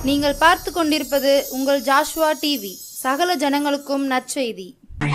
நீங்கள் பார்த்து கொண்டிருப்பது உங்கள் ஜாஷ்வா டிவி சகல ஜனங்களுக்கும் நற்செய்தி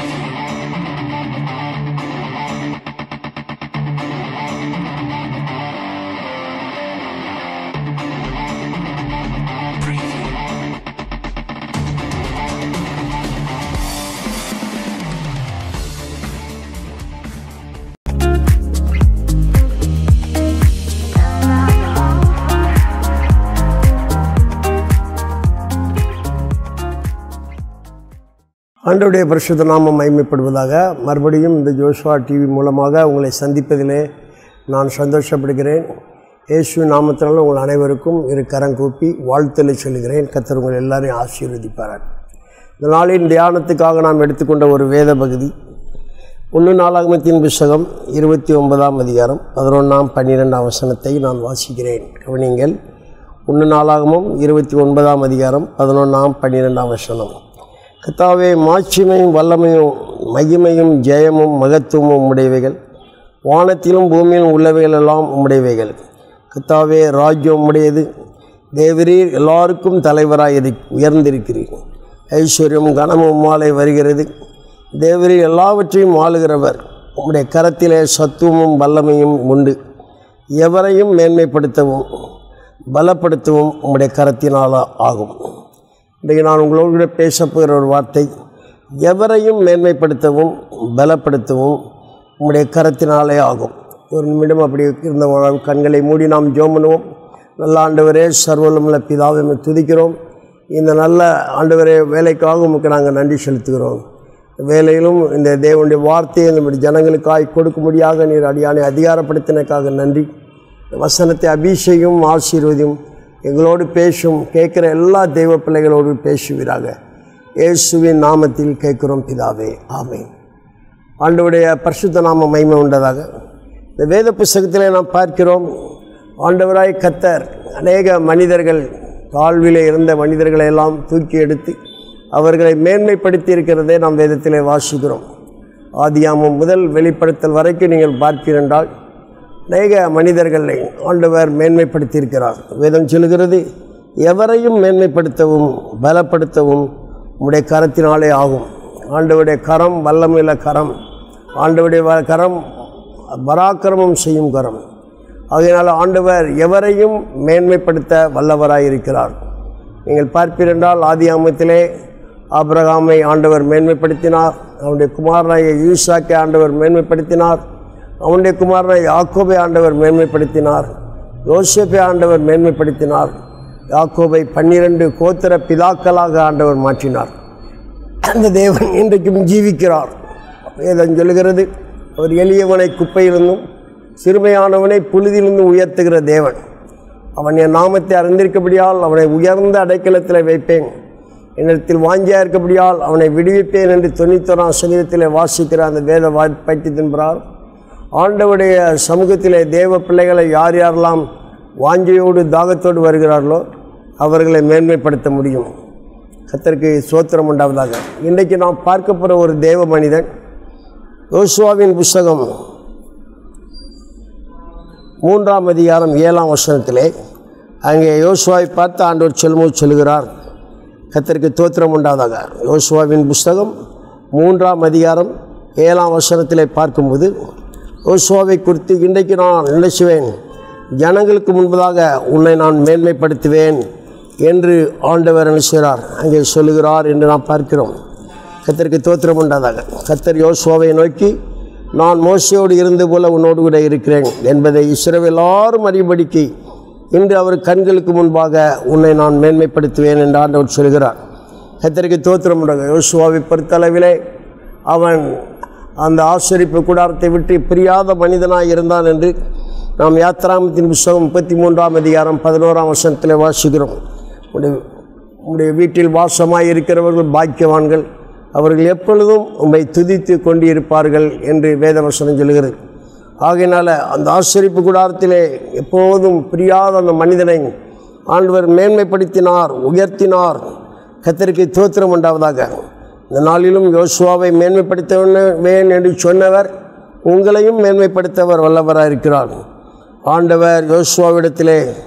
ஆண்டவருடைய பரிசுத்த நாமம் மகிமைப்படுவதாக மறுபடியும் இந்த ஜோஷுவா டிவி மூலமாக உங்களை சந்திப்பதிலே நான் சந்தோஷப்படுகிறேன் இயேசு நாமத்தினால உங்கள் அனைவருக்கும் இரு கரங்கூப்பி வாழ்த்தலை சொல்கிறேன் கத்தர் உங்கள் எல்லாரையும் ஆசீர்வதிப்பார் இந்த நாளின் தியானத்துக்காக நாம் எடுத்துக்கொண்ட ஒரு வேத பகுதி ஒன்று நாளாகமத்தின் புஸ்தகம் இருபத்தி ஒன்பதாம் அதிகாரம் பதினொன்றாம் பன்னிரெண்டாம் வசனத்தை நான் வாசிக்கிறேன் கவனிங்கள் ஒன்று நாளாகமும் இருபத்தி ஒன்பதாம் அதிகாரம் பதினொன்றாம் பன்னிரெண்டாம் வசனம் கத்தாவே மாட்சிமையும் வல்லமையும் மகிமையும் ஜெயமும் மகத்துவமும் உடையவைகள் வானத்திலும் பூமியிலும் உள்ளவைகள் எல்லாம் உம்முடையவைகள் கத்தாவே ராஜ்யம் உம்முடையது தேவரீர் எல்லாருக்கும் தலைவராக இரு உயர்ந்திருக்கிறீர் ஐஸ்வர்யம் கனமும் மாலை வருகிறது தேவரீர் எல்லாவற்றையும் ஆளுகிறவர் உம்முடைய கரத்திலே சத்துவமும் வல்லமையும் உண்டு எவரையும் மேன்மைப்படுத்தவும் பலப்படுத்தவும் உம்முடைய கரத்தினால் ஆகும் இன்றைக்கு நான் உங்களோடு கூட பேசப் போகிற ஒரு வார்த்தை எவரையும் மேன்மைப்படுத்தவும் பலப்படுத்தவும் உம்முடைய கரத்தினாலே ஆகும் ஒரு நிமிடம் அப்படி இருந்த ஒரு கண்களை மூடி நாம் ஜோம் பண்ணுவோம் நல்ல ஆண்டவரே சர்வலமுள்ள பிதாவை உம்மை துதிக்கிறோம் இந்த நல்ல ஆண்டவரே வேலைக்காக உமக்கு நாங்கள் நன்றி செலுத்துகிறோம் வேலையிலும் இந்த தேவனுடைய வார்த்தையை நம்முடைய ஜனங்களுக்காய் கொடுக்கும்படியாக நீர் அடியானை அதிகாரப்படுத்தினக்காக நன்றி இந்த வசனத்தை அபிஷேகம் ஆசீர்வதியும் எங்களோடு பேசும் கேட்குற எல்லா தெய்வ பிள்ளைகளோடு பேசுவீராக இயேசுவின் நாமத்தில் கேட்குறோம் பிதாவே ஆமென் ஆண்டவருடைய பரிசுத்த நாம மகிமை உண்டதாக இந்த வேத புஸ்தகத்திலே நாம் பார்க்கிறோம் ஆண்டவராய் கத்தர் அநேக மனிதர்கள் தாழ்விலே இருந்த மனிதர்களை எல்லாம் தூக்கி எடுத்து அவர்களை மேன்மைப்படுத்தி இருக்கிறதே நாம் வேதத்திலே வாசிக்கிறோம் ஆதியாமம் முதல் வெளிப்படுத்தல் வரைக்கும் நீங்கள் பார்க்கிறென்றால் அநேக மனிதர்களை ஆண்டவர் மேன்மைப்படுத்தியிருக்கிறார் வேதம் சொல்கிறது எவரையும் மேன்மைப்படுத்தவும் பலப்படுத்தவும் உம்முடைய கரத்தினாலே ஆகும் ஆண்டவருடைய கரம் வல்லமையுள்ள கரம் ஆண்டவருடைய வ- கரம் பராக்கிரமம் செய்யும் கரம் ஆகையினால் ஆண்டவர் எவரையும் மேன்மைப்படுத்த வல்லவராயிருக்கிறார் நீங்கள் பார்ப்பீரென்றால் ஆதியாமத்திலே ஆபிரகாமை ஆண்டவர் மேன்மைப்படுத்தினார் அவனுடைய குமாரனாய ஈசாக்கை ஆண்டவர் மேன்மைப்படுத்தினார் அவனுடைய குமாரனை யாக்கோபை ஆண்டவர் மேன்மைப்படுத்தினார் யோசேப்பை ஆண்டவர் மேன்மைப்படுத்தினார் யாக்கோபை பன்னிரண்டு கோத்திர பிதாக்களாக ஆண்டவர் மாற்றினார் அந்த தேவன் இன்றைக்கும் ஜீவிக்கிறார் வேதம் சொல்லுகிறது அவர் எளியவனை குப்பையிலிருந்தும் சிறுமையானவனை புழுதியிலிருந்தும் உயர்த்துகிற தேவன் அவன் என் நாமத்தை அறிந்திருக்கபடியால் அவனை உயர்ந்த அடைக்கலத்தில் வைப்பேன் என்னிடத்தில் வாஞ்சியா இருக்கபடியால் அவனை விடுவிப்பேன் என்று தொண்ணூத்தொறாம் சங்கீதத்தில் வாசிக்கிற அந்த வேத வாய்ப்பற்றி தின்பார் ஆண்டவருடைய சமூகத்திலே தேவ பிள்ளைகளை யார் யாரெல்லாம் வாஞ்சையோடு தாகத்தோடு வருகிறார்களோ அவர்களை மேன்மைப்படுத்த முடியும் கத்தருக்கு சோத்திரம் உண்டாவதாக இன்றைக்கு நாம் பார்க்க போகிற ஒரு தேவ மனிதன் யோசுவாவின் புஸ்தகம் மூன்றாம் அதிகாரம் ஏழாம் வசனத்திலே அங்கே யோசுவாவை பார்த்து ஆண்டவர் சொல்லும்போது சொல்லுகிறார் கத்தருக்கு தோத்திரம் உண்டாவதாக யோசுவாவின் புஸ்தகம் மூன்றாம் அதிகாரம் ஏழாம் வசனத்திலே பார்க்கும்போது யோசுவாவை குறித்து இன்றைக்கு நான் நினைச்சுவேன் ஜனங்களுக்கு முன்பதாக உன்னை நான் மேன்மைப்படுத்துவேன் என்று ஆண்டவர் நினைச்சார் அங்கே சொல்லுகிறார் என்று நாம் பார்க்கிறோம் கத்தருக்கு தோத்திரம் உண்டாதாக கத்தர் யோசுவாவை நோக்கி நான் மோசையோடு இருந்து போல உன்னோடு கூட இருக்கிறேன் என்பதை இஸ்ரவேல் எல்லாரும் அறியும்படிக்கு இன்று அவர் கண்களுக்கு முன்பாக உன்னை நான் மேன்மைப்படுத்துவேன் என்று ஆண்டவர் சொல்கிறார் கத்தருக்கு தோத்திரம் உண்டாக யோசுவாவை பொறுத்தளவிலே அவன் அந்த ஆசரிப்பு கூடாரத்தை விட்டு பிரியாத மனிதனாய் இருந்தான் என்று நாம் யாத்திராமத்தின் புஸ்தகம் முப்பத்தி மூன்றாம் அதிகாரம் பதினோராம் வருஷத்தில் வாசிக்கிறோம் உடைய உம்முடைய வீட்டில் வாசமாய் இருக்கிறவர்கள் பாக்கியவான்கள் அவர்கள் எப்பொழுதும் உம்மை துதித்து கொண்டிருப்பார்கள் என்று வேதவசனம் சொல்கிறது ஆகையினால அந்த ஆசரிப்பு கூடாரத்திலே எப்போதும் பிரியாத அந்த மனிதனை ஆண்டவர் மேன்மைப்படுத்தினார் உயர்த்தினார் கத்தருக்கு தோத்திரம் உண்டாவதாக இந்த நாளிலும் யோசுவாவை மேன்மைப்படுத்தவேன் என்று சொன்னவர் உங்களையும் மேன்மைப்படுத்தவர் வல்லவராக இருக்கிறார் ஆண்டவர் யோசுவாவிடத்திலே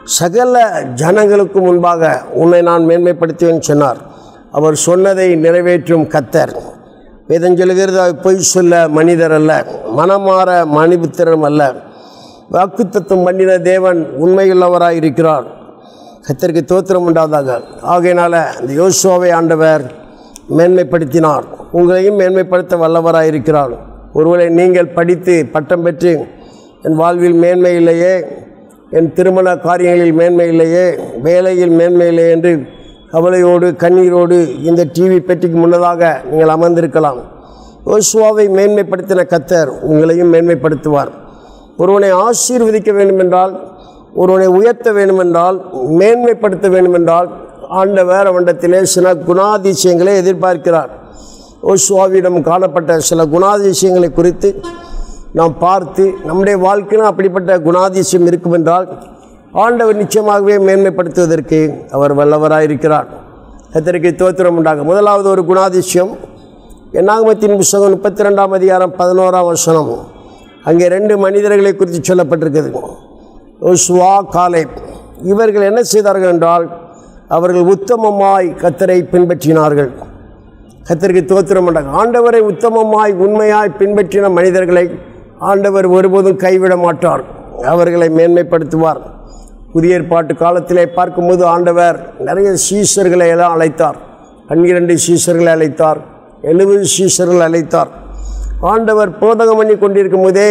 சகல ஜனங்களுக்கு முன்பாக உன்னை நான் மேன்மைப்படுத்துவேன் சொன்னார் அவர் சொன்னதை நிறைவேற்றும் கத்தர் வேதம் சொல்லுகிறது அவர் பொய் சொல்ல மனிதர் அல்ல மனமாற மணிபுத்திரம் அல்ல வாக்குத்தத்தம் பண்ணின தேவன் உண்மையுள்ளவராக இருக்கிறார் கத்தருக்கு தோத்திரம் உண்டாதாக ஆகையினால இந்த யோசுவாவை ஆண்டவர் மேன்மைப்படுத்தினார் உங்களையும் மேன்மைப்படுத்த வல்லவராக இருக்கிறார் ஒருவேளை நீங்கள் படித்து பட்டம் பெற்று என் வாழ்வில் மேன்மை இல்லையே என் திருமண காரியங்களில் மேன்மை இல்லையே வேலையில் மேன்மை இல்லையே என்று கவலையோடு கண்ணீரோடு இந்த டிவி பெட்டிக்கு முன்னதாக நீங்கள் அமர்ந்திருக்கலாம் யோசுவாவை மேன்மைப்படுத்தின கத்தர் உங்களையும் மேன்மைப்படுத்துவார் ஒருவனை ஆசீர்வதிக்க வேண்டுமென்றால் ஒருவனை உயர்த்த வேண்டுமென்றால் மேன்மைப்படுத்த வேண்டுமென்றால் ஆண்டவர் அவனிடத்திலே சில குணாதிசயங்களை எதிர்பார்க்கிறார் ஓசுவாவிடம் காணப்பட்ட சில குணாதிசயங்களை குறித்து நாம் பார்த்து நம்முடைய வாழ்க்கையிலும் அப்படிப்பட்ட குணாதிசயம் இருக்கும் என்றால் ஆண்டவர் நிச்சயமாகவே மேன்மைப்படுத்துவதற்கு அவர் வல்லவராயிருக்கிறார் கத்தருக்கு தோத்திரம் உண்டாகும் முதலாவது ஒரு குணாதிசயம் என்னாகமத்தின் புஸ்தகம் முப்பத்தி ரெண்டாம் அதிகாரம் பதினோராம் வசனம் அங்கே ரெண்டு மனிதர்களை குறித்து சொல்லப்பட்டிருக்கிறது ஓசுவா காலை இவர்கள் என்ன செய்தார்கள் என்றால் அவர்கள் உத்தமமாய் கத்தரை பின்பற்றினார்கள் கத்தருக்கு தோத்திரம் பண்ணாங்க ஆண்டவரை உத்தமமாய் உண்மையாய் பின்பற்றின மனிதர்களை ஆண்டவர் ஒருபோதும் கைவிட மாட்டார் அவர்களை மேன்மைப்படுத்துவார் புதிய ஏற்பாட்டு காலத்திலே பார்க்கும்போது ஆண்டவர் நிறைய சீசர்களை எல்லாம் அழைத்தார் பன்னிரண்டு சீசர்களை அழைத்தார் எழுபது சீசர்கள் அழைத்தார் ஆண்டவர் போதகம் பண்ணி கொண்டிருக்கும் போதே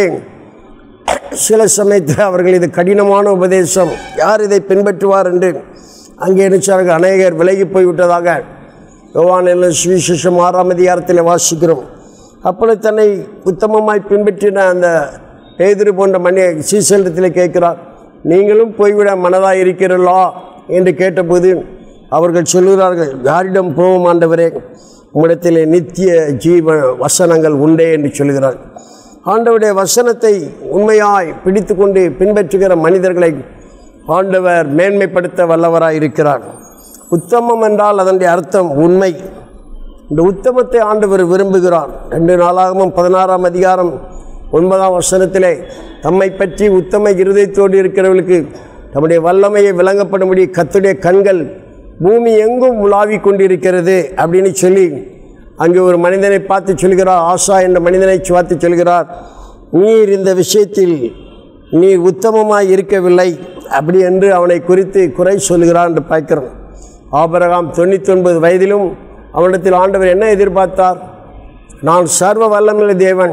சில சமயத்தில் அவர்கள் இது கடினமான உபதேசம் யார் இதை பின்பற்றுவார் என்று அங்கே நினைச்சார்கள் அநேகர் விலகி போய்விட்டதாக யோவானில் சுவிசேஷம் ஆறாம் அதிகாரத்தில் வாசிக்கிறோம் அப்பொழுது தன்னை உத்தமமாய் பின்பற்றின அந்த பேதிரு போன்ற மணி சீசலத்தில் கேட்கிறார் நீங்களும் போய்விட மனதாக இருக்கிறீர்களா என்று கேட்டபோது அவர்கள் சொல்கிறார்கள் யாரிடம் போவோம் ஆண்டவரே உம்மிடத்திலே நித்திய ஜீவ வசனங்கள் உண்டே என்று சொல்கிறார் ஆண்டவருடைய வசனத்தை உண்மையாய் பிடித்து கொண்டு பின்பற்றுகிற மனிதர்களை ஆண்டவர் மேன்மைப்படுத்த வல்லவராய் இருக்கிறார் உத்தமம் என்றால் அதனுடைய அர்த்தம் உண்மை இந்த உத்தமத்தை ஆண்டவர் விரும்புகிறார் ரெண்டு நாளாகவும் பதினாறாம் அதிகாரம் ஒன்பதாம் வசனத்திலே தம்மை பற்றி உத்தம இருதயத்தோடு இருக்கிறவர்களுக்கு தம்முடைய வல்லமையை விளங்கப்படும்படி கத்துடைய கண்கள் பூமி எங்கும் உலாவிக் கொண்டிருக்கிறது அப்படின்னு சொல்லி அங்கே ஒரு மனிதனை பார்த்து சொல்கிறார் ஆசா என்ற மனிதனை பார்த்து சொல்கிறார் நீர் இந்த விஷயத்தில் நீ உத்தமமாய் இருக்கவில்லை அப்படி என்று அவனை குறித்து குறை சொல்கிறான் என்று பார்க்கிறோம் ஆபரகாம் தொண்ணூற்றி ஒன்பது வயதிலும் அவனிடத்தில் ஆண்டவர் என்ன எதிர்பார்த்தார் நான் சர்வ வல்லமுள்ள தேவன்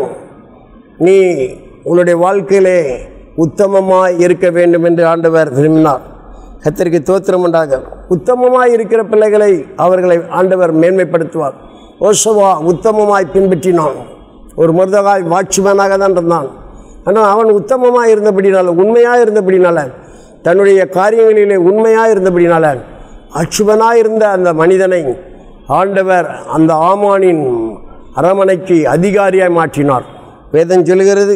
நீ உன்னுடைய வாழ்க்கையிலே உத்தமமாய் இருக்க வேண்டும் என்று ஆண்டவர் விரும்பினார் கத்தருக்கு தோத்திரம் உண்டாக உத்தமமாய் இருக்கிற பிள்ளைகளை அவர்களை ஆண்டவர் மேன்மைப்படுத்துவார் ஓசவா உத்தமமாய் பின்பற்றினான் ஒரு முருதகாய் வாட்ச்மேனாக தான் இருந்தான் ஆனால் அவன் உத்தமமாக இருந்தபடினால உண்மையாக இருந்தபடினால தன்னுடைய காரியங்களிலே உண்மையாக இருந்தபடினால அச்சுவனாக இருந்த அந்த மனிதனை ஆண்டவர் அந்த ஆமானின் அரமனைக்கு அதிகாரியாய் மாற்றினார் வேதம் சொல்கிறது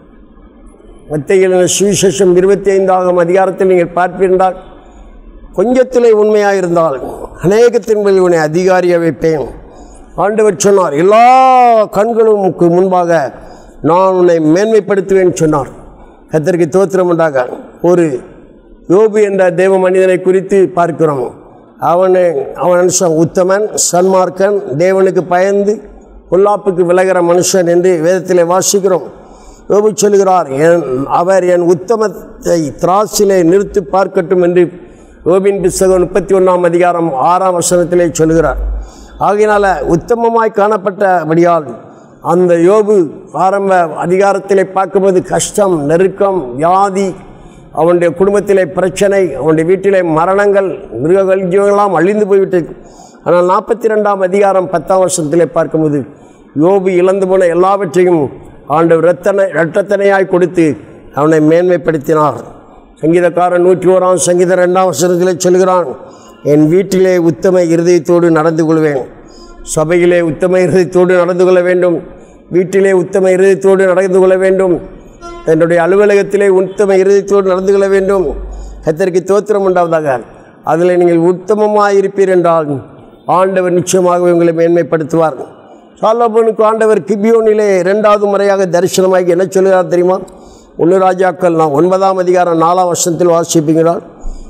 மத்தியில் சுவிசேஷம் இருபத்தி ஐந்தாகும் அதிகாரத்தில் நீங்கள் பார்ப்பீர்கள் கொஞ்சத்திலே உண்மையாக இருந்தால் அநேகத்தின் மேல் உன்னை அதிகாரியாக வைப்பேன் ஆண்டவர் சொன்னார் எல்லா கண்களுக்கு முன்பாக நான் உன்னை மேன்மைப்படுத்துவேன் சொன்னார் கத்தருக்கு தோத்திரம் உண்டாக ஒரு யோபு என்ற தேவ மனிதனை குறித்து பார்க்கிறோம் அவனை அவன் மனுஷன் உத்தமன் சன்மார்க்கன் தேவனுக்கு பயந்து பொல்லாப்புக்கு விலகிற மனுஷன் என்று வேதத்திலே வாசிக்கிறோம் யோபு சொல்கிறார் என் அவர் என் உத்தமத்தை திராசிலே நிறுத்தி பார்க்கட்டும் என்று யோபின் புஸ்தகம் முப்பத்தி ஒன்றாம் அதிகாரம் ஆறாம் வசனத்திலே சொல்கிறார் ஆகையினால உத்தமமாய் காணப்பட்டபடியால் அந்த யோபு ஆரம்ப அதிகாரத்திலே பார்க்கும்போது கஷ்டம் நெருக்கம் வியாதி அவனுடைய குடும்பத்திலே பிரச்சனை அவனுடைய வீட்டிலே மரணங்கள் மிருகங்கள் ஜீவங்களாம் அழிந்து போய்விட்டது ஆனால் நாற்பத்தி ரெண்டாம் அதிகாரம் பத்தாம் வருஷத்திலே பார்க்கும்போது யோபு இழந்து போன எல்லாவற்றையும் ஆண்டவர் இரத்தனை இரட்டத்தனையாய் கொடுத்து அவனை மேன்மைப்படுத்தினார் சங்கீதக்காரன் நூற்றி ஓராம் சங்கீத ரெண்டாம் வசனத்திலே சொல்கிறான் என் வீட்டிலே உத்தம இருதயத்தோடு நடந்து கொள்வேன் சபையிலே உத்தம இருதயத்தோடு நடந்து கொள்ள வேண்டும் வீட்டிலே உத்தம இருதயத்தோடு நடந்து கொள்ள வேண்டும் என்னுடைய அலுவலகத்திலே உத்தம இருதயத்தோடு நடந்து கொள்ள வேண்டும் கத்தருக்கு தோத்திரம் உண்டாவதாக அதில் நீங்கள் உத்தமமாக இருப்பீர் என்றால் ஆண்டவர் நிச்சயமாக உங்களை மேன்மைப்படுத்துவார் சாலபோனுக்கு ஆண்டவர் கிபியோனிலே இரண்டாவது முறையாக தரிசனமாகி என்ன சொல்கிறார் தெரியுமா ஒன்று ராஜாக்கள் நான் ஒன்பதாம் அதிகாரம் நாலாம் வருஷத்தில் வாசிப்பீங்கிறார்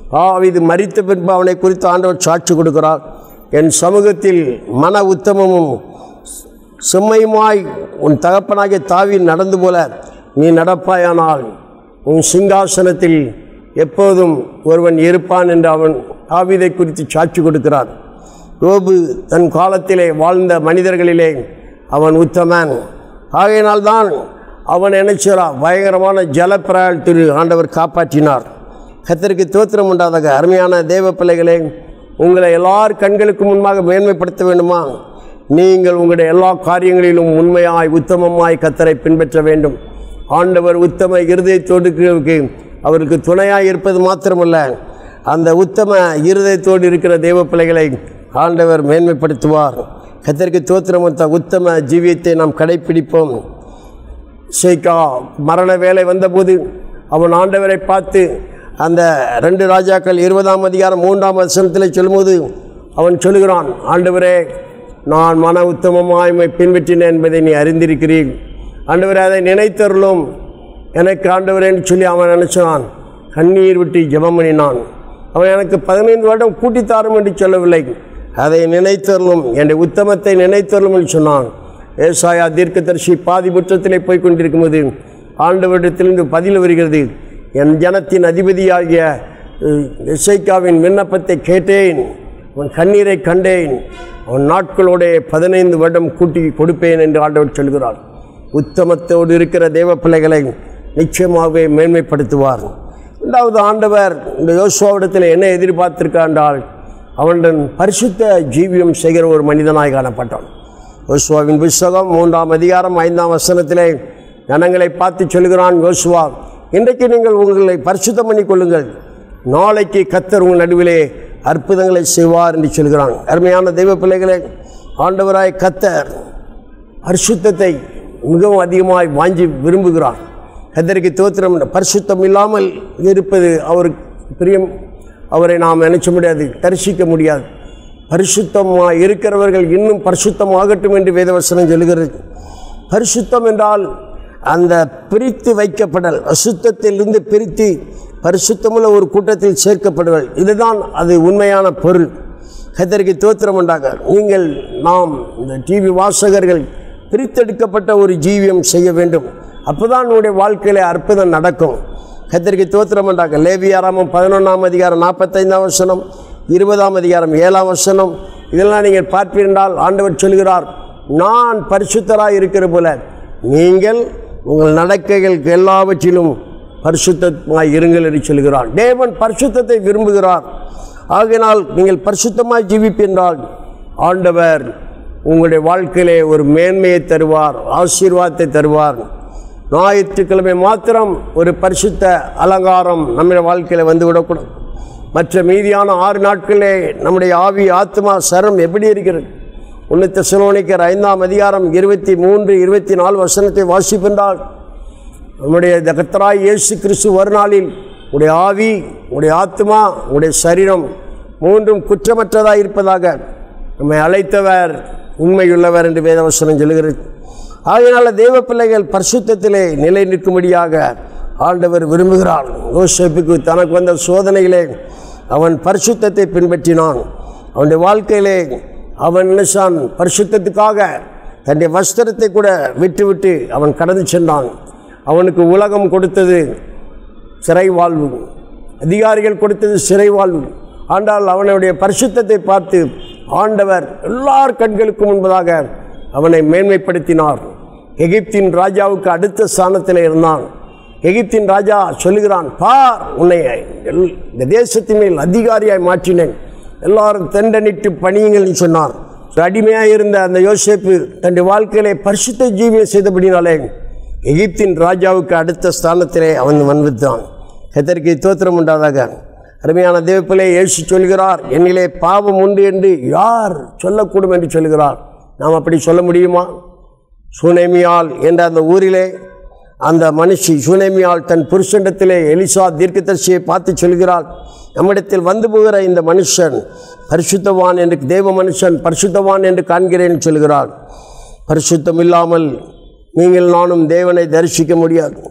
ஆவிது மரித்த பின்பு அவனை குறித்து ஆண்டவர் சாட்சி கொடுக்கிறார் என் சமூகத்தில் மன உத்தமமும் செம்மையுமாய் உன் தகப்பனாகிய தாவி நடந்து போல நீ நடப்பாயானால் உன் சிங்காசனத்தில் எப்போதும் ஒருவன் இருப்பான் என்று அவன் தாவீதை குறித்து சாட்சி கொடுக்கிறார் யோபு தன் காலத்திலே வாழ்ந்த மனிதர்களிலே அவன் உத்தமன் ஆகையினால்தான் அவன் நினைச்சான் பயங்கரமான ஜலப்பிரயாணத்தில் ஆண்டவர் காப்பாற்றினார் கத்தருக்கு தோத்திரம் உண்டாதாக அருமையான தேவ பிள்ளைகளே உங்களை எல்லார் கண்களுக்கு முன்பாக மேன்மைப்படுத்த வேண்டுமா நீங்கள் உங்களுடைய எல்லா காரியங்களிலும் உண்மையாய் உத்தமமாய் கத்தரை பின்பற்ற வேண்டும் ஆண்டவர் உத்தம இருதயத்தோடு அவருக்கு துணையாய் இருப்பது மாத்திரமல்ல அந்த உத்தம இருதயத்தோடு இருக்கிற தேவ பிள்ளைகளை ஆண்டவர் மேன்மைப்படுத்துவார் கத்தருக்கு தோத்திரம் உத்தம ஜீவியத்தை நாம் கடைப்பிடிப்போம் ஷேக்கா மரண வேலை வந்தபோது அவன் ஆண்டவரை பார்த்து அந்த ரெண்டு ராஜாக்கள் இருபதாம் அதிகாரம் மூன்றாம் வசனத்தில் சொல்லும்போது அவன் சொல்லுகிறான் ஆண்டவரே நான் மன உத்தமமாய் உம்மை பின்பற்றினேன் என்பதை நீ அறிந்திருக்கிறீர் ஆண்டவரே அதை நினைத்தருளும் எனக்கு ஆண்டவரேன்னு சொல்லி அவன் நினச்சான் கண்ணீர் விட்டு ஜெபம் பண்ணினான் அவன் எனக்கு பதினைந்து வருடம் கூட்டித்தாரும் என்று சொல்லவில்லை அதை நினைத்தருளும் என்னுடைய உத்தமத்தை நினைத்தருளும் என்று சொன்னான் ஏசாயா தீர்க்கதரிசி பாதி புற்றத்திலே போய் கொண்டிருக்கும்போது ஆண்டவரிடத்திலிருந்து பதில் வருகிறது என் ஜனத்தின் அதிபதியாகிய இசைக்காவின் விண்ணப்பத்தை கேட்டேன் அவன் கண்ணீரை கண்டேன் அவன் நாட்களோட பதினைந்து வருடம் கூட்டி கொடுப்பேன் என்று ஆண்டவர் சொல்கிறார் உத்தமத்தோடு இருக்கிற தேவ பிள்ளைகளை நிச்சயமாகவே மேன்மைப்படுத்துவார் இரண்டாவது ஆண்டவர் இந்த யோசுவாவிடத்தில் என்ன எதிர்பார்த்திருக்காண்டால் அவனுடன் பரிசுத்த ஜீவியம் செய்கிற ஒரு மனிதனாய் காணப்பட்டான் யோசுவாவின் புஸ்தகம் மூன்றாம் அதிகாரம் ஐந்தாம் வசனத்திலே ஜனங்களை பார்த்து சொல்கிறான் யோசுவா இன்றைக்கு நீங்கள் உங்களை பரிசுத்தம் பண்ணி கொள்ளுங்கள் நாளைக்கு கத்தர் உங்கள் நடுவிலே அற்புதங்களை செய்வார் என்று சொல்கிறான் அருமையான தெய்வ பிள்ளைகளே ஆண்டவராய் கத்தர் பரிசுத்தத்தை மிகவும் அதிகமாய் வாஞ்சி விரும்புகிறார் கத்தருக்கு தோத்திரம் பரிசுத்தம் இல்லாமல் இருப்பது அவருக்கு பிரியம் அவரை நாம் நினைச்ச முடியாது தரிசிக்க முடியாது பரிசுத்தமாக இருக்கிறவர்கள் இன்னும் பரிசுத்தமாகட்டும் என்று வேதவசனம் சொல்லுகிறது பரிசுத்தம் என்றால் அந்த பிரித்து வைக்கப்படல் அசுத்தத்திலிருந்து பிரித்து பரிசுத்தமுள்ள ஒரு கூட்டத்தில் சேர்க்கப்படுதல் இதுதான் அது உண்மையான பொருள் கத்தருக்கு தோத்திரம் உண்டாக நீங்கள் நாம் இந்த டிவி வாசகர்கள் பிரித்தெடுக்கப்பட்ட ஒரு ஜீவியம் செய்ய வேண்டும் அப்போதான் உன்னுடைய வாழ்க்கையில் அற்புதம் நடக்கும் கத்தருக்கு தோத்திரம் உண்டாக லேவியாராமம் பதினொன்றாம் அதிகாரம் நாற்பத்தைந்தாம் வசனம் இருபதாம் அதிகாரம் ஏழாம் வசனம் இதெல்லாம் நீங்கள் பார்ப்பீர்கள் ஆண்டவர் சொல்கிறார் நான் பரிசுத்தராய் இருக்கிற போல நீங்கள் உங்கள் நடக்கைகளுக்கு எல்லாவற்றிலும் பரிசுத்தமாய் இருங்கள் என்று சொல்கிறார் தேவன் பரிசுத்தத்தை விரும்புகிறார் ஆகையினால் நீங்கள் பரிசுத்தமாய் ஜீவிப்பென்றால் ஆண்டவர் உங்களுடைய வாழ்க்கையிலே ஒரு மேன்மையை தருவார் ஆசீர்வாதத்தை தருவார் ஞாயிற்றுக்கிழமை மாத்திரம் ஒரு பரிசுத்த அலங்காரம் நம்முடைய வாழ்க்கையில் வந்து விடக்கூடாது மற்ற மீதியான ஆறு நாட்களிலே நம்முடைய ஆவி ஆத்மா சரம் எப்படி இருக்கிறது உன்னத்த சிலோனிக்கர் ஐந்தாம் அதிகாரம் இருபத்தி மூன்று இருபத்தி நாலு வசனத்தை வாசிப்பென்றால் நம்முடைய இந்த கர்த்தராய் இயேசு கிறிஸ்து ஒரு நாளில் உடைய ஆவி உடைய ஆத்மா உடைய சரீரம் மூன்றும் குற்றமற்றதாக இருப்பதாக நம்மை அழைத்தவர் உண்மையுள்ளவர் என்று வேதவசனம் சொல்லுகிறது ஆகையினால தேவ பிள்ளைகள் பரிசுத்தத்திலே நிலை நிற்கும்படியாக ஆண்டவர் விரும்புகிறான் யோசேப்புக்கு தனக்கு வந்த சோதனையிலே அவன் பரிசுத்தத்தை பின்பற்றினான் அவனுடைய வாழ்க்கையிலே அவன் நினைச்சான் பரிசுத்தத்துக்காக தன்னுடைய வஸ்திரத்தை கூட விட்டுவிட்டு அவன் கடந்து சென்றான் அவனுக்கு உலகம் கொடுத்தது சிறை வாழ்வு அதிகாரிகள் கொடுத்தது சிறை வாழ்வு ஆனால் அவனுடைய பரிசுத்தத்தை பார்த்து ஆண்டவர் எல்லார் கண்களுக்கு முன்பதாக அவனை மேன்மைப்படுத்தினார் எகிப்தின் ராஜாவுக்கு அடுத்த ஸ்தானத்தில் இருந்தான் எகிப்தின் ராஜா சொல்லுகிறான் பார் உன்னை எல்- இந்த தேசத்தின் மேல் அதிகாரியாய் மாற்றினேன் எல்லாரும் தண்டனிட்டு பணியுங்கள்னு சொன்னார் அடிமையாக இருந்த அந்த யோசேப்பு தன்னுடைய வாழ்க்கையிலே பரிசுத்த ஜீவியம் செய்தபடினாலே எகிப்தின் ராஜாவுக்கு அடுத்த ஸ்தானத்திலே அவன் வந்துவிட்டான் கத்தருக்கு தோத்திரம் உண்டாதாக அருமையான தேவப்பிலே இயேசு சொல்கிறார் என்னிலே பாவம் உண்டு என்று யார் சொல்லக்கூடும் என்று சொல்கிறார் நாம் அப்படி சொல்ல முடியுமா சுனேமியால் என்ற அந்த ஊரிலே அந்த மனுஷி சுனேமியால் தன் புருஷனிடத்திலே எலிசா தீர்க்கதரிசியை பார்த்து சொல்கிறாள் நம்மிடத்தில் வந்து போகிற இந்த மனுஷன் பரிசுத்தவான் என்று தேவ மனுஷன் பரிசுத்தவான் என்று காண்கிறேன் சொல்கிறாள் பரிசுத்தம் இல்லாமல் நீங்கள் நானும் தேவனை தரிசிக்க முடியாது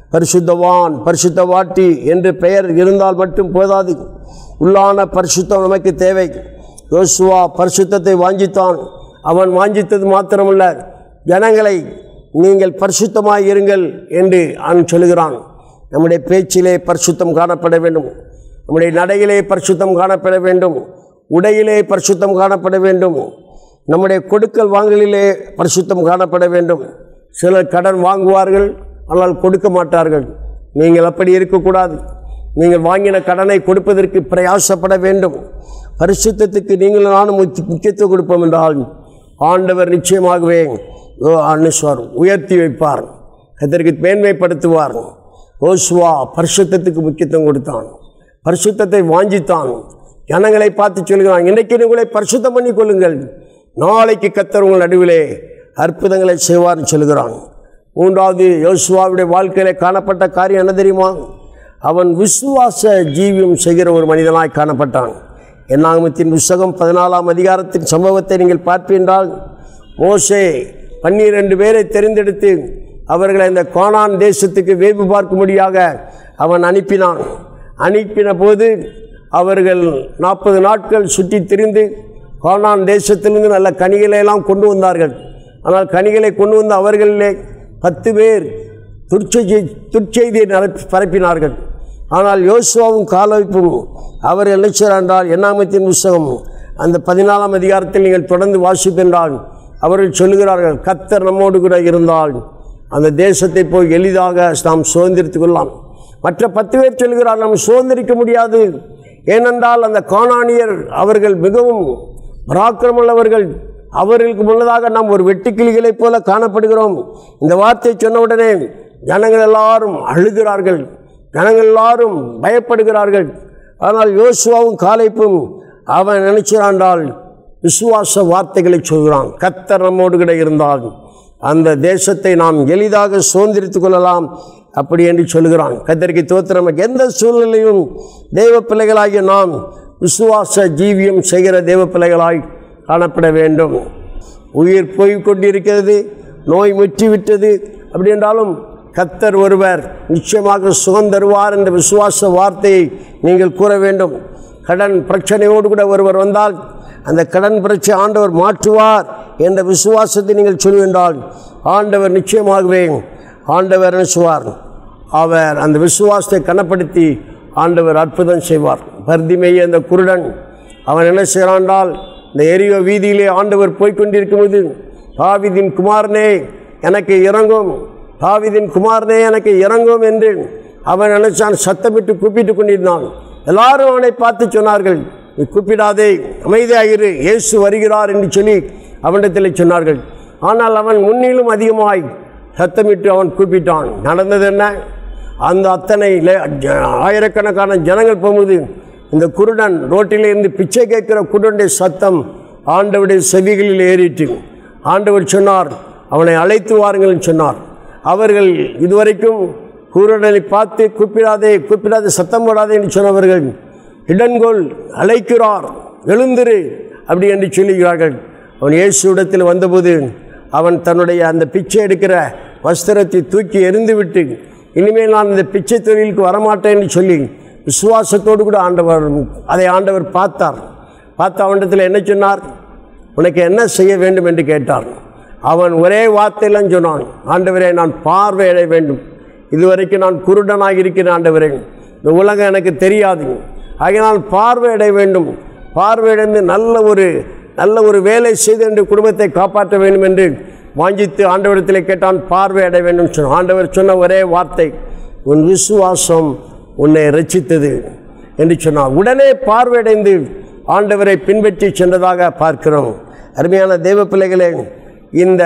பரிசுத்தவான் பரிசுத்தவாட்டி என்று பெயர் இருந்தால் மட்டும் போதாது உள்ளான பரிசுத்தம் நமக்கு தேவை யோசுவா பரிசுத்தத்தை வாஞ்சித்தான் அவன் வாஞ்சித்தது மாத்திரமல்ல ஜனங்களை நீங்கள் பரிசுத்தமாய் இருங்கள் என்று அவன் சொல்கிறான் நம்முடைய பேச்சிலே பரிசுத்தம் காணப்பட வேண்டும் நம்முடைய நடையிலே பரிசுத்தம் காணப்பட வேண்டும் உடையிலே பரிசுத்தம் காணப்பட வேண்டும் நம்முடைய கொடுக்கல் வாங்கலிலே பரிசுத்தம் காணப்பட வேண்டும் சிலர் கடன் வாங்குவார்கள் ஆனால் கொடுக்க மாட்டார்கள் நீங்கள் அப்படி இருக்கக்கூடாது நீங்கள் வாங்கின கடனை கொடுப்பதற்கு பிரயாசப்பட வேண்டும் பரிசுத்தத்துக்கு நீங்கள் நானும் முத்தி- முக்கியத்துவம் கொடுப்போம் என்றால் ஆண்டவர் நிச்சயமாகவே ஓ, அனுசுவார் உயர்த்தி வைப்பார் அதற்கு மேன்மைப்படுத்துவார் ஓசுவா பரிசுத்தத்துக்கு முக்கியத்துவம் கொடுத்தான் பரிசுத்தத்தை வாஞ்சித்தான் ஜனங்களை பார்த்து சொல்கிறான் இன்றைக்கு உங்களை பரிசுத்தம் பண்ணி கொள்ளுங்கள் நாளைக்கு கத்தர் உங்கள் நடுவிலே அற்புதங்களை செய்வார்னு சொல்கிறான் மூன்றாவது யோசுவாவுடைய வாழ்க்கையிலே காணப்பட்ட காரியம் என்ன தெரியுமா அவன் விசுவாச ஜீவியம் செய்கிற ஒரு மனிதனாய் காணப்பட்டான் என்னாகமத்தின் புஸ்தகம் பதினாலாம் அதிகாரத்தின் சம்பவத்தை நீங்கள் பார்ப்பீர்கள் மோசே பன்னிரண்டு பேரை தெரிந்தெடுத்து அவர்களை இந்த கோனான் தேசத்துக்கு வேவு பார்க்கும்படியாக அவன் அனுப்பினான் அனுப்பின போது அவர்கள் நாற்பது நாட்கள் சுற்றி திரிந்து கோனான் தேசத்திலிருந்து நல்ல கனிகளை எல்லாம் கொண்டு வந்தார்கள் ஆனால் கனிகளை கொண்டு வந்த அவர்களிலே பத்து பேர் துர்ச்செய்தி துர்ச்செய்தியை நிரப்பி பரப்பினார்கள் ஆனால் யோசுவாவும் காலவைப்பும் அவர் என்ன செய்கிறார் என்றால் எண்ணாமத்தின் புஸ்தகம் அந்த பதினாலாம் அதிகாரத்தில் நீங்கள் தொடர்ந்து வாசிப்பென்றால் அவர்கள் சொல்லுகிறார்கள் கத்தர் நம்மோடு கூட இருந்தால் அந்த தேசத்தை போய் எளிதாக நாம் சுதந்திரித்துக் கொள்ளலாம் மற்ற பத்து பேர் சொல்கிறார் நாம் சுதந்திரிக்க முடியாது ஏனென்றால் அந்த காணானியர் அவர்கள் மிகவும் பராக்கிரமுள்ளவர்கள் அவர்களுக்கு முன்னதாக நாம் ஒரு வெட்டுக்கிளிகளைப் போல காணப்படுகிறோம் இந்த வார்த்தை சொன்ன உடனே ஜனங்கள் எல்லாரும் அழுகிறார்கள் ஜனங்கள் எல்லாரும் பயப்படுகிறார்கள் ஆனால் யோசுவாவும் காலைப்பும் அவன் நினைச்சாண்டால் விசுவாச வார்த்தைகளை சொல்கிறான் கத்தர் நம்மோடு கூட இருந்தால் அந்த தேசத்தை நாம் எளிதாக சுதந்திரித்துக் கொள்ளலாம் அப்படி என்று சொல்கிறான் கத்தருக்கு தோத்திரம் எந்த சூழ்நிலையும் தெய்வ பிள்ளைகளாகிய நாம் விசுவாச ஜீவியம் செய்கிற தெய்வ பிள்ளைகளாய் காணப்பட வேண்டும் உயிர் போய் கொண்டிருக்கிறது நோய் முற்றிவிட்டது அப்படி என்றாலும் கத்தர் ஒருவர் நிச்சயமாக சுகம் தருவார் என்ற விசுவாச வார்த்தையை நீங்கள் கூற வேண்டும் கடன் பிரச்சனையோடு கூட ஒருவர் வந்தால் அந்த கடன் பிரச்சனை ஆண்டவர் மாற்றுவார் என்ற விசுவாசத்தை நீங்கள் சொல்லுவென்றால் ஆண்டவர் நிச்சயமாகவே ஆண்டவர் நினைச்சுவார் அவர் அந்த விசுவாசத்தை கனப்படுத்தி ஆண்டவர் அற்புதம் செய்வார் பர்திமைய அந்த குருடன் அவன் என்ன செய்கிறான்டால் இந்த எரியோ வீதியிலே ஆண்டவர் போய்க்கொண்டிருக்கும்போது தாவிதின் குமாரனே எனக்கு இறங்கும் தாவிதின் குமாரனே எனக்கு இறங்கும் என்று அவன் நினைச்சான் சத்தமிட்டு கூப்பிட்டு கொண்டிருந்தான் எல்லாரும் அவனை பார்த்து சொன்னார்கள் நீ கூப்பிடாதே அமைதியாயிரு இயேசு வருகிறார் என்று சொல்லி அவனிடத்தில் சொன்னார்கள் ஆனால் அவன் முன்னிலும் அதிகமாய் சத்தமிட்டு அவன் கூப்பிட்டான் நடந்தது என்ன அந்த அத்தனை லே- ஜ- ஆயிரக்கணக்கான ஜனங்கள் போகும்போது இந்த குருடன் ரோட்டிலே இருந்து பிச்சை கேட்கிற குருடனுடைய சத்தம் ஆண்டவருடைய செவிகளில் ஏறிட்டு ஆண்டவர் சொன்னார் அவனை அழைத்து வாருங்கள் சொன்னார் அவர்கள் இதுவரைக்கும் குருடனை பார்த்து கூப்பிடாதே கூப்பிடாதே சத்தம் போடாதே என்று சொன்னவர்கள் இடன்கொள் அழைக்கிறார் எழுந்திரு அப்படி என்று சொல்லுகிறார்கள் அவன் இயேசுவிடத்தில் வந்தபோது அவன் தன்னுடைய அந்த பிச்சை எடுக்கிற வஸ்திரத்தை தூக்கி எறிந்துவிட்டு இனிமேல் நான் இந்த பிச்சை தொழிலுக்கு வரமாட்டேன் என்று சொல்லி விசுவாசத்தோடு கூட ஆண்டவர் அதை ஆண்டவர் பார்த்தார் பார்த்து அவனிடத்தில் என்ன சொன்னார் உனக்கு என்ன செய்ய வேண்டும் என்று கேட்டார் அவன் ஒரே வார்த்தையிலும் சொன்னான் ஆண்டவரே நான் பார்வையிட வேண்டும் இதுவரைக்கும் நான் குருடனாக இருக்கிறேன் ஆண்டவரே இந்த உலகம் எனக்கு தெரியாது ஆகையினால் பார்வையிட வேண்டும் பார்வையிடந்து நல்ல ஒரு நல்ல ஒரு வேலை செய்து என்று குடும்பத்தை காப்பாற்ற வேண்டும் என்று வாஞ்சித்து ஆண்டவரிடத்தில் கேட்டான் பார்வையிட வேண்டும் சொன்னான் ஆண்டவர் சொன்ன ஒரே வார்த்தை உன் விசுவாசம் உன்னை ரட்சித்தது என்று சொன்னார் உடனே பார்வையடைந்து ஆண்டவரை பின்பற்றி சென்றதாக பார்க்கிறோம் அருமையான தெய்வ பிள்ளைகளே இந்த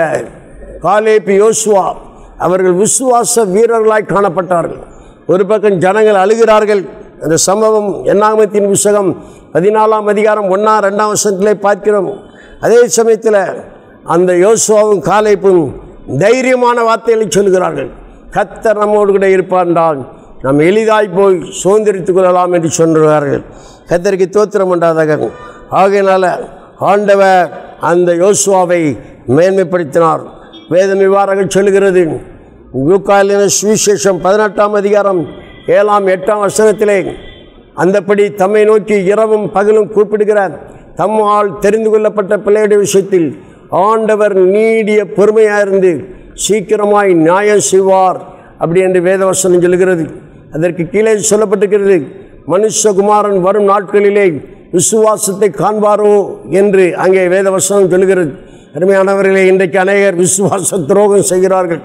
காலேபி யோசுவா அவர்கள் விசுவாச வீரர்களாய் காணப்பட்டார்கள் ஒரு பக்கம் ஜனங்கள் அழுகிறார்கள் அந்த சம்பவம் எண்ணாமத்தின் புஸ்தகம் பதினாலாம் அதிகாரம் ஒன்றா ரெண்டாம் வருஷத்திலே பார்க்கிறோம் அதே சமயத்தில் அந்த யோசுவாவும் காலேப்பும் தைரியமான வார்த்தைகளை சொல்கிறார்கள் கத்தர் நம்மோடு கூட இருப்பார் என்றால் நாம் எளிதாய் போய் சுதந்திரித்துக் கொள்ளலாம் என்று சொல்கிறார்கள் கத்தருக்கு தோத்திரம் உண்டாதாக ஆகையினால ஆண்டவர் அந்த யோசுவாவை மேன்மைப்படுத்தினார் வேதம் விவாரங்கள் சொல்கிறது லூக்காலின சுவிசேஷம் பதினெட்டாம் அதிகாரம் ஏழாம் எட்டாம் வசனத்திலே அந்தப்படி தம்மை நோக்கி இரவும் பகலும் கூப்பிடுகிறார் தம்மால் தெரிந்து கொள்ளப்பட்ட பிள்ளையுடைய விஷயத்தில் ஆண்டவர் நீடிய பொறுமையாயிருந்து சீக்கிரமாய் நியாயம் செய்வார் அப்படி என்று வேதவசனம் சொல்கிறது அதற்கு கீழே சொல்லப்பட்டிருக்கிறது மனுஷகுமாரன் வரும் நாட்களிலே விசுவாசத்தை காண்பாரோ என்று அங்கே வேதவசனம் சொல்கிறது அருமையானவர்களே இன்றைக்கு அநேகர் விசுவாச துரோகம் செய்கிறார்கள்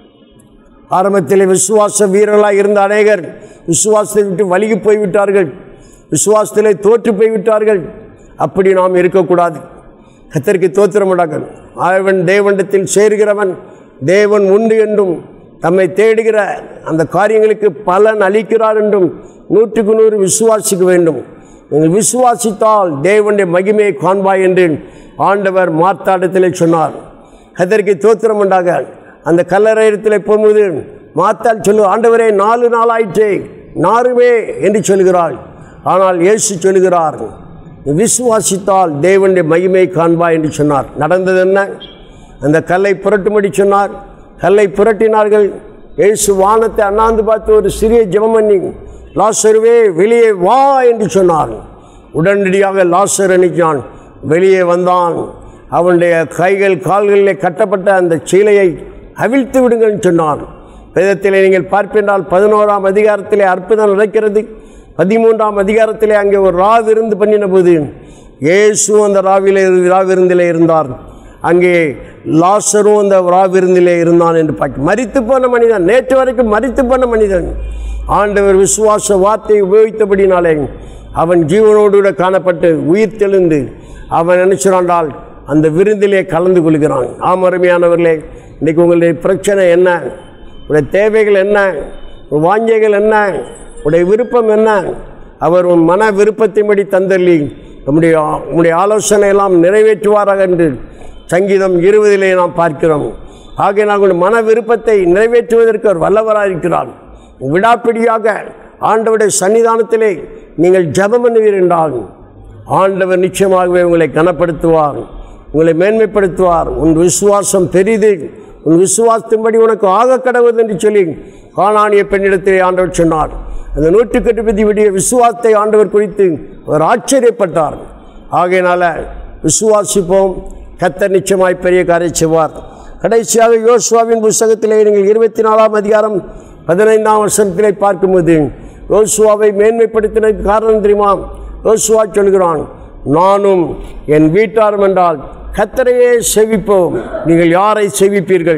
ஆரம்பத்தில் விசுவாச வீரர்களாக இருந்த அநேகர் விசுவாசத்தை விட்டு வலிகி போய்விட்டார்கள் விசுவாசத்திலே தோற்று போய்விட்டார்கள் அப்படி நாம் இருக்கக்கூடாது கத்தருக்கு தோத்திரமுடார்கள் அவன் தேவண்டத்தில் சேர்கிறவன் தேவன் உண்டு என்றும் தம்மை தேடுகிற அந்த காரியங்களுக்கு பலன் அளிக்கிறார் என்றும் நூற்றுக்கு நூறு விசுவாசிக்க வேண்டும் நீங்கள் விசுவாசித்தால் தேவனுடைய மகிமையை காண்பாய் என்று ஆண்டவர் மாத்தாடத்திலே சொன்னார் கத்தருக்கு தோத்திரம் உண்டாக அந்த கல்லறையத்தில் போகும்போது மாத்தால் சொல்லு ஆண்டவரே நாலு நாள் ஆயிற்றே நாருமே என்று சொல்கிறாள் ஆனால் இயேசு சொல்கிறார் "நீ விசுவாசித்தால் தேவனுடைய மகிமை காண்பாய் என்று சொன்னார் நடந்தது என்ன அந்த கல்லை புரட்டும்படி சொன்னார் கல்லை புரட்டினார்கள் இயேசு வானத்தை அண்ணாந்து பார்த்து ஒரு சிறிய ஜெபம் பண்ணி லாசருவே வெளியே வா என்று சொன்னார் உடனடியாக லாசர் அணிச்சான் வெளியே வந்தான் அவனுடைய கைகள் கால்களிலே கட்டப்பட்ட அந்த சீலையை அவிழ்த்து விடுங்கள் சொன்னான் வேதத்திலே நீங்கள் பார்ப்பென்றால் பதினோராம் அதிகாரத்திலே அற்புதம் நடக்கிறது பதிமூன்றாம் அதிகாரத்திலே அங்கே ஒரு ரா விருந்து பண்ணின போது இயேசு அந்த ராவிலே ரா விருந்திலே இருந்தார் அங்கே லாசரும் அந்த ரா விருந்திலே இருந்தான் என்று பார்க்க மரித்து போன மனிதன் நேற்று வரைக்கும் மரித்து போன மனிதன் ஆண்டவர் விசுவாச வார்த்தை உபயோகித்தபடினாலே அவன் ஜீவனோடு கூட காணப்பட்டு உயிர் தெளிந்து அவன் நினைச்சிறாண்டால் அந்த விருந்திலே கலந்து கொள்கிறான் ஆம் அருமையானவர்களே இன்றைக்கி உங்களுடைய பிரச்சனை என்ன உடைய தேவைகள் என்ன உன் வாஞ்சைகள் என்ன உடைய விருப்பம் என்ன அவர் உன் மன விருப்பத்தின்படி தந்தள்ளி நம்முடைய உம்முடைய ஆலோசனை எல்லாம் நிறைவேற்றுவாராக என்று சங்கீதம் இருபதிலே நாம் பார்க்கிறோம் ஆகையினால் உங்களுடைய மன விருப்பத்தை நிறைவேற்றுவதற்கு அவர் வல்லவராக இருக்கிறார் விடாப்பிடியாக ஆண்டவருடைய சன்னிதானத்திலே நீங்கள் ஜெபம் பண்ணுவீர் என்றால் ஆண்டவர் நிச்சயமாகவே உங்களை கனப்படுத்துவார் உங்களை மேன்மைப்படுத்துவார் உன் விசுவாசம் பெரிது உன் விசுவாசத்தின்படி உனக்கு ஆக கடவுது என்று சொல்லி காணானிய பெண்ணிடத்திலே ஆண்டவர் சொன்னார் அந்த நூற்றுக்கட்டு விதியுடைய விசுவாசத்தை ஆண்டவர் குறித்து அவர் ஆச்சரியப்பட்டார் ஆகையினால விசுவாசிப்போம் கத்தர் நிச்சயமாய் பெரிய காரியம் செய்வார் கடைசியாக யோசுவாவின் புஸ்தகத்திலே நீங்கள் இருபத்தி நாலாம் அதிகாரம் பதினைந்தாம் வருஷத்திலே பார்க்கும்போது யோசுவாவை மேன்மைப்படுத்தினதுக்கு காரணம் தெரியுமா யோசுவா சொல்கிறான் நானும் என் வீட்டாரும் என்றால் கத்தரையே செவிப்போம் நீங்கள் யாரை செவிப்பீர்கள்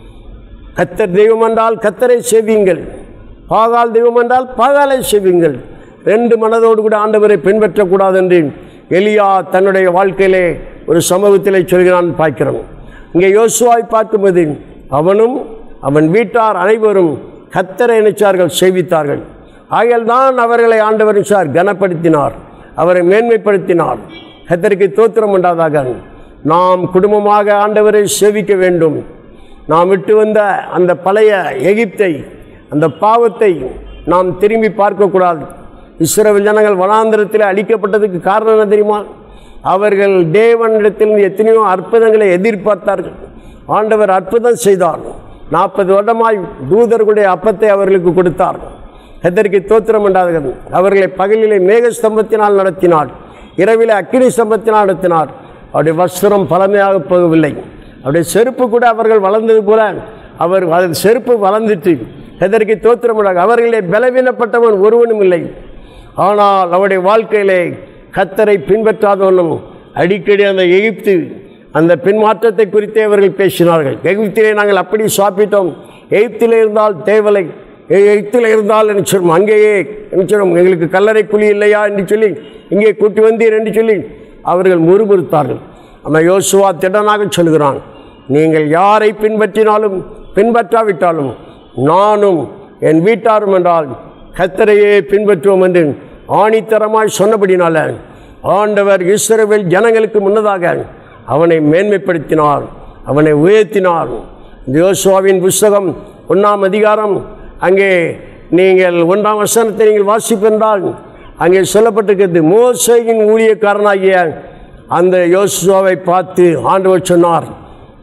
கத்தர் தெய்வம் என்றால் கத்தரை செவியுங்கள் பாகால் தெய்வம் என்றால் பாகாலை செவியுங்கள் ரெண்டு மனதோடு கூட ஆண்டவரை பின்பற்றக்கூடாது என்று எலியா தன்னுடைய வாழ்க்கையிலே ஒரு சமூகத்திலே சொல்கிறான் பார்க்கிறோம் இங்கே யோசுவாவை பார்க்கும்போது அவனும் அவன் வீட்டார் அனைவரும் கத்தரை நினைச்சார்கள் சேவித்தார்கள் ஆகையால் தான் அவர்களை ஆண்டவர் சார் கனப்படுத்தினார் அவரை மேன்மைப்படுத்தினார் கத்தருக்கு தோத்திரம் உண்டாதாக நாம் குடும்பமாக ஆண்டவரை சேவிக்க வேண்டும் நாம் விட்டு வந்த அந்த பழைய எகிப்தை அந்த பாவத்தை நாம் திரும்பி பார்க்கக்கூடாது இஸ்ரவேல் ஜனங்கள் வனாந்திரத்தில் அழிக்கப்பட்டதுக்கு காரணம் என்ன தெரியுமா அவர்கள் தேவனிடத்தில் எத்தனையோ அற்புதங்களை எதிர்பார்த்தார்கள் ஆண்டவர் அற்புதம் செய்தார் நாற்பது வருடமாய் தூதர்களுடைய அப்பத்தை அவர்களுக்கு கொடுத்தார் கத்தருக்கு தோத்திரம் உண்டாகிறது அவர்களை பகலிலே மேக ஸ்தம்பத்தினால் நடத்தினார் இரவிலே அக்கினி ஸ்தம்பத்தினால் நடத்தினார் அவருடைய வஸ்திரம் பழமையாக போகவில்லை அவருடைய செருப்பு கூட அவர்கள் வளர்ந்தது போல அவர் அது செருப்பு வளர்ந்துட்டு கத்தருக்கு தோத்திரம் உண்டாக அவர்களே பலவீனப்பட்டவன் ஒருவனும் இல்லை ஆனால் அவருடைய வாழ்க்கையிலே கத்தரை பின்பற்றாதவனும் அடிக்கடி அந்த எகிப்து அந்த பின்மாற்றத்தை குறித்தே அவர்கள் பேசினார்கள் எகிப்திலே நாங்கள் அப்படி சாப்பிட்டோம் எகிப்திலே இருந்தால் தேவலை எகிப்தில் இருந்தால் என்று சொல்லும் அங்கேயே என்ன சொல்லும் எங்களுக்கு கல்லறை குழி இல்லையா என்று சொல்லி இங்கே கூட்டி வந்தீர் என்று சொல்லி அவர்கள் முறுமுறுத்தார்கள் அந்த யோசுவா திடனாக சொல்கிறான் நீங்கள் யாரை பின்பற்றினாலும் பின்பற்றாவிட்டாலும் நானும் என் வீட்டாரும் என்றால் கத்தரையே பின்பற்றுவோம் என்று ஆணித்தரமாய் சொன்னபடினால ஆண்டவர் இஸ்ரவேல் ஜனங்களுக்கு முன்னதாக அவனை மேன்மைப்படுத்தினார் அவனை உயர்த்தினார் இந்த யோசுவாவின் புஸ்தகம் ஒன்றாம் அதிகாரம் அங்கே நீங்கள் ஒன்றாம் வசனத்தை நீங்கள் வாசிப்பென்றால் அங்கே சொல்லப்பட்டிருக்கிறது மோசையின் ஊழியக்காரனாகிய அந்த யோசுவாவை பார்த்து ஆண்டவர் சொன்னார்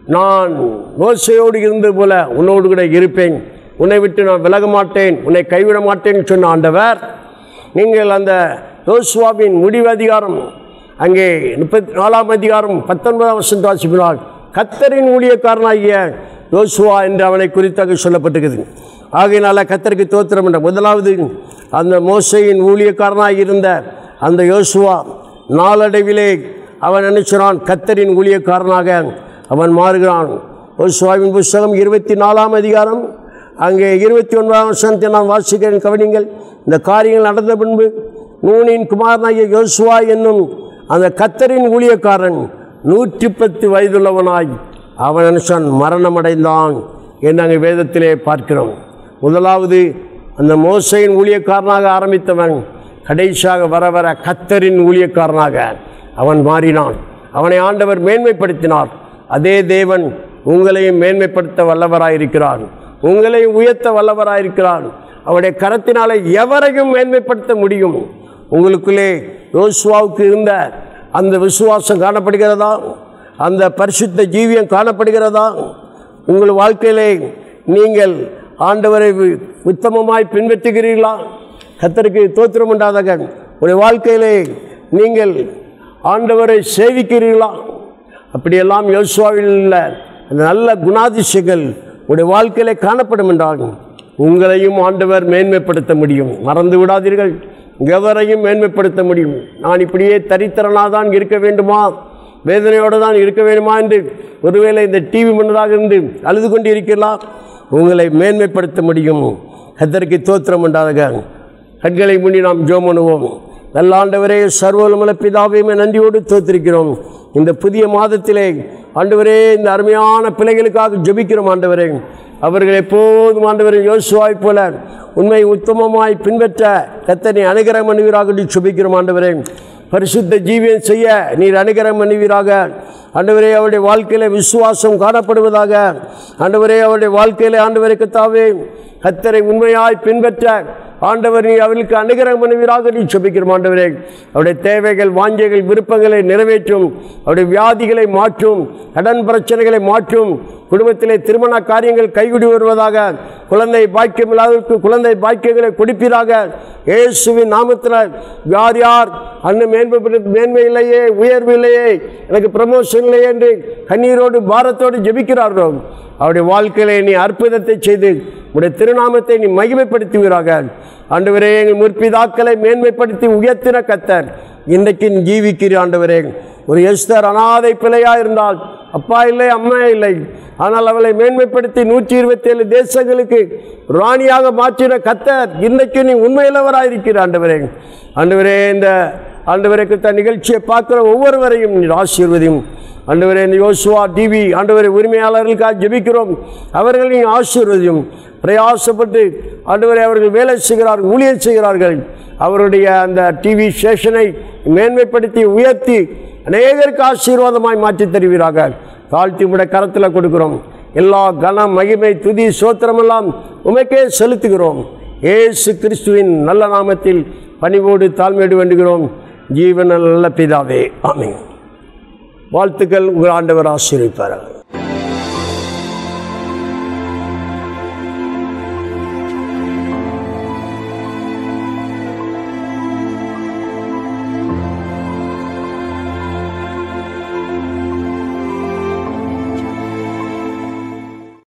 நான் மோசையோடு இருந்தது போல உன்னோடு கூட இருப்பேன் உன்னை விட்டு நான் விலக மாட்டேன் உன்னை கைவிட மாட்டேன்னு சொன்ன ஆண்டவர் நீங்கள் அந்த யோசுவாவின் முடிவு அதிகாரம் அங்கே முப்பத்தி நாலாம் அதிகாரம் பத்தொன்பதாம் வருஷம் வாசிப்பினார் கத்தரின் ஊழியக்காரனாகிய யோசுவா என்று அவனை குறித்தாக சொல்லப்பட்டிருக்குது ஆகையினால கத்தருக்கு தோத்திரம் என்ற முதலாவது அந்த மோசையின் ஊழியக்காரனாக இருந்த அந்த யோசுவா நாளடைவிலே அவன் நினைச்சான் கத்தரின் ஊழியக்காரனாக அவன் மாறுகிறான் யோசுவாவின் புஸ்தகம் இருபத்தி நாலாம் அதிகாரம் அங்கே இருபத்தி ஒன்பதாம் வருஷத்தை நான் வாசிக்கிறேன் கவனிங்கள் இந்த காரியங்கள் நடந்த பின்பு நூனின் குமாரனாகிய யோசுவா என்னும் அந்த கத்தரின் ஊழியக்காரன் நூற்றி பத்து வயதுள்ளவனாய் அவன் நினைச்சான் மரணமடைந்தான் என்று அங்கே வேதத்திலே பார்க்கிறோம் முதலாவது அந்த மோசையின் ஊழியக்காரனாக ஆரம்பித்தவன் கடைசியாக வர வர கத்தரின் ஊழியக்காரனாக அவன் மாறினான் அவனை ஆண்டவர் மேன்மைப்படுத்தினார் அதே தேவன் உங்களையும் மேன்மைப்படுத்த வல்லவராயிருக்கிறார் உங்களையும் உயர்த்த வல்லவராயிருக்கிறார் அவருடைய கரத்தினாலே எவரையும் மேன்மைப்படுத்த முடியும் உங்களுக்குள்ளே யோசுவாவுக்கு இருந்த அந்த விசுவாசம் காணப்படுகிறதா அந்த பரிசுத்த ஜீவியம் காணப்படுகிறதா உங்கள் வாழ்க்கையிலே நீங்கள் ஆண்டவரை வி- உத்தமமாய் பின்பற்றுகிறீர்களா கத்தருக்கு தோத்திரம் உண்டாதாக உடைய வாழ்க்கையிலே நீங்கள் ஆண்டவரை சேவிக்கிறீர்களா அப்படியெல்லாம் யோசுவாவில் உள்ள அந்த நல்ல குணாதிசயங்கள் உடைய வாழ்க்கையிலே காணப்படும் என்றால் உங்களையும் ஆண்டவர் மேன்மைப்படுத்த முடியும் மறந்து விடாதீர்கள் எவரையும் மேன்மைப்படுத்த முடியும் நான் இப்படியே தரித்திரனாக தான் இருக்க வேண்டுமா வேதனையோடு தான் இருக்க வேண்டுமா என்று ஒருவேளை இந்த டிவி முன்னதாக இருந்து அழுது கொண்டு இருக்கலாம் உங்களை மேன்மைப்படுத்த முடியும் கத்தருக்கு தோத்திரம் உண்டாக கண்களை முன்னி நாம் ஜோம் பண்ணுவோம் நல்ல ஆண்டவரே சர்வலமுள்ள பிதாவையுமே நன்றியோடு தோத்திருக்கிறோம் இந்த புதிய மாதத்திலே ஆண்டவரே இந்த அருமையான பிள்ளைகளுக்காக ஜெபிக்கிறோம் ஆண்டவரே அவர்கள் எப்போதும் ஆண்டவரை யோசுவாய் போல உண்மை உத்தமமாய் பின்பற்ற கத்தனை அனுகிரகம் பண்ணுவீராக என்று ஜெபிக்கிறோம் ஆண்டவரே பரிசுத்த ஜீவியம் செய்ய நீர் அனுகிரகம் பண்ணுவீராக ஆண்டவரே அவருடைய வாழ்க்கையில் விசுவாசம் காணப்படுவதாக ஆண்டவரே அவருடைய வாழ்க்கையில் ஆண்டவரை கத்தாவே கத்தரை உண்மையாய் பின்பற்ற ஆண்டவர் நீ அவர்களுக்கு அனுகிரகம் பண்ணுவீராக நீ செபிக்கிறோம் ஆண்டவரே அவருடைய தேவைகள் வாஞ்சைகள் விருப்பங்களை நிறைவேற்றும் அவருடைய வியாதிகளை மாற்றும் கடன் பிரச்சனைகளை மாற்றும் குடும்பத்திலே திருமண காரியங்கள் கைகூடி வருவதாக குழந்தை பாக்கியம் இல்லாதவருக்கு குழந்தை பாக்கியங்களை கொடுப்பீராக இயேசுவின் நாமத்தில் யார் யார் அண்ணன் மேன்மை மேன்மை இல்லையே உயர்வு இல்லையே எனக்கு ப்ரமோஷன் இல்லையே என்று கண்ணீரோடு பாரத்தோடு ஜெபிக்கிறார்களோ அவருடைய வாழ்க்கையிலே நீ அற்புதத்தை செய்து உடைய திருநாமத்தை நீ மகிமைப்படுத்துவீராக ஆண்டவரே எங்கள் முற்பிதாக்களை மேன்மைப்படுத்தி உயர்த்தின கத்தர் இன்றைக்கு நீ ஜீவிக்கிறீர் ஆண்டவரே ஒரு எஸ்தர் அனாதை பிள்ளையா இருந்தால் அப்பா இல்லை அம்மா இல்லை ஆனால் அவளை மேன்மைப்படுத்தி நூற்றி இருபத்தி ஏழு தேசங்களுக்கு ராணியாக மாற்றின கத்தர் இன்றைக்கு நீ உண்மையிலவராயிருக்கிற ஆண்டவரே ஆண்டவரே இந்த ஆண்டவரை குறித்த நிகழ்ச்சியை பார்க்குற ஒவ்வொருவரையும் நீ ஆசீர்வதியும் ஆண்டவரே இந்த யோசுவா டிவி ஆண்டவரை உரிமையாளர்களுக்காக ஜெபிக்கிறோம் அவர்கள் நீ ஆசீர்வதியும் பிரயாசப்பட்டு ஆண்டவரை அவர்கள் வேலை செய்கிறார்கள் ஊழியம் செய்கிறார்கள் அவருடைய அந்த டிவி ஸ்டேஷனை மேன்மைப்படுத்தி உயர்த்தி அநேகருக்கு ஆசீர்வாதமாய் மாற்றி தருவீராக தாழ்த்தி உடைய கரத்தில் கொடுக்கிறோம் எல்லா கனம் மகிமை துதி சோத்திரமெல்லாம் உமைக்கே செலுத்துகிறோம் ஏசு கிறிஸ்துவின் நல்ல நாமத்தில் பணிவோடு தாழ்மையோடு வேண்டுகிறோம் ஜீவன நல்ல பிதாவே ஆமென் வாழ்த்துக்கள் உங்கள் ஆண்டவர் ஆசீர்விப்பார்கள்